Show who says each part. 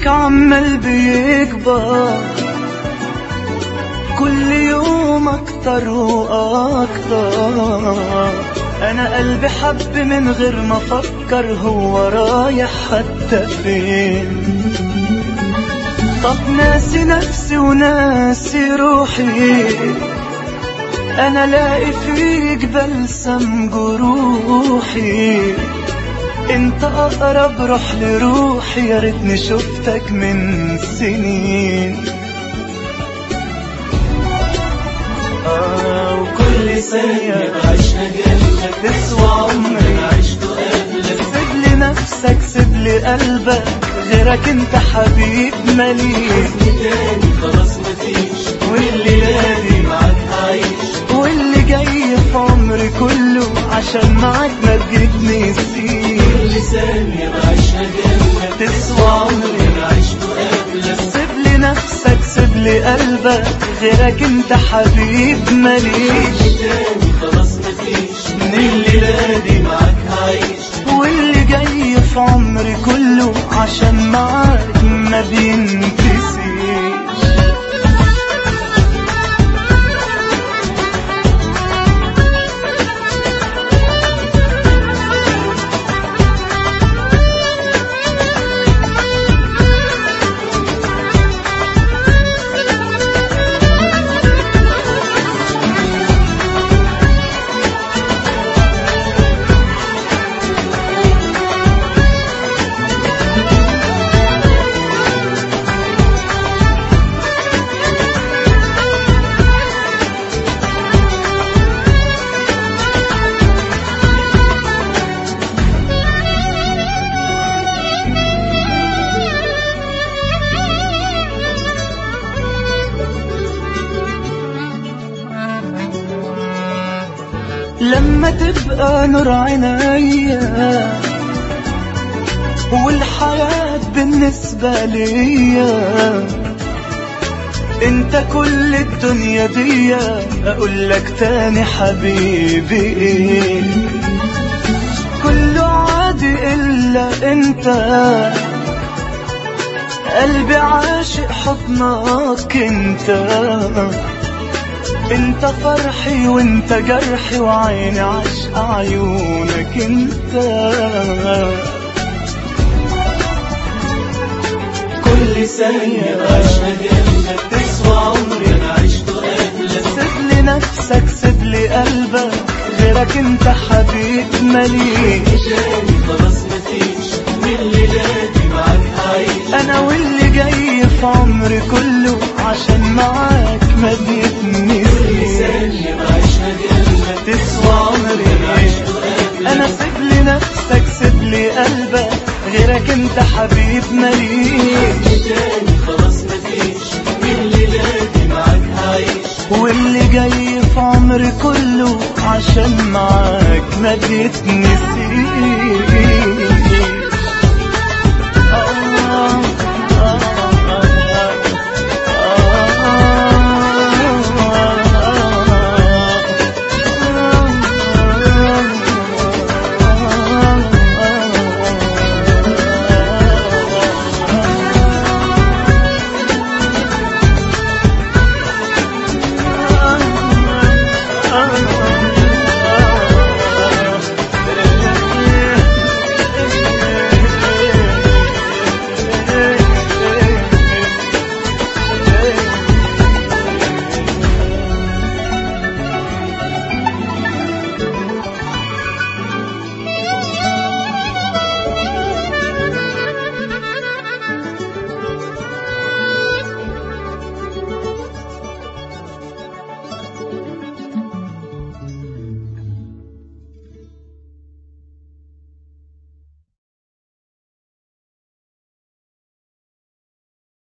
Speaker 1: حبك عمال بيكبر كل يوم اكتر واكتر انا قلبي حب من غير ما افكر هو رايح حتى فين طب ناسي نفسي وناسي روحي انا لاقي فيك بلسم جروحي انت اقرب روح لروحي يا ريتني شفتك من سنين آه وكل ثانية
Speaker 2: عشنا جنبك
Speaker 1: تسوى عمري
Speaker 2: انا عشت قبلك
Speaker 1: سيب لي نفسك سيب لي قلبك غيرك انت حبيب مليك
Speaker 2: تاني خلاص مفيش
Speaker 1: واللي لادي
Speaker 2: معاك هعيش
Speaker 1: واللي جاي في عمري كله عشان معاك ما تجيبني سيب
Speaker 2: كل ثانية عشنا جنبك
Speaker 1: تسوى عمري
Speaker 2: انا عشت قبلك
Speaker 1: سيب لي نفسك سيب لي قلبك غيرك انت حبيب مليش
Speaker 2: تاني خلاص مفيش
Speaker 1: من الليلة دي
Speaker 2: معاك هعيش
Speaker 1: واللي جاي في عمري كله عشان معاك ما بينتسيش لما تبقى نور عينيا والحياة بالنسبة ليا انت كل الدنيا دي اقول لك تاني حبيبي ايه كله عادي الا انت قلبي عاشق حضنك انت انت فرحي وانت جرحي وعيني عشق عيونك انت كل ثانية
Speaker 2: عشنا جنبك
Speaker 1: تسوى عمري
Speaker 2: انا عشت قبلك
Speaker 1: سيب لي نفسك سيب لي قلبك غيرك انت حبيب مليك
Speaker 2: تاني خلاص مفيش من الليلة معاك هعيش
Speaker 1: انا واللي جاي في عمري كله عشان معاك ما
Speaker 2: كل
Speaker 1: بيتنسيش
Speaker 2: ثانية عشنا جنبك
Speaker 1: تسوى عمري
Speaker 2: انا عشت قبلك
Speaker 1: انا سيب لي نفسك سيب لي قلبك غيرك انت حبيب مليك
Speaker 2: تاني خلاص مفيش من الليلة معاك هعيش
Speaker 1: واللي جاي في عمري كله عشان معاك ما بيتنسيش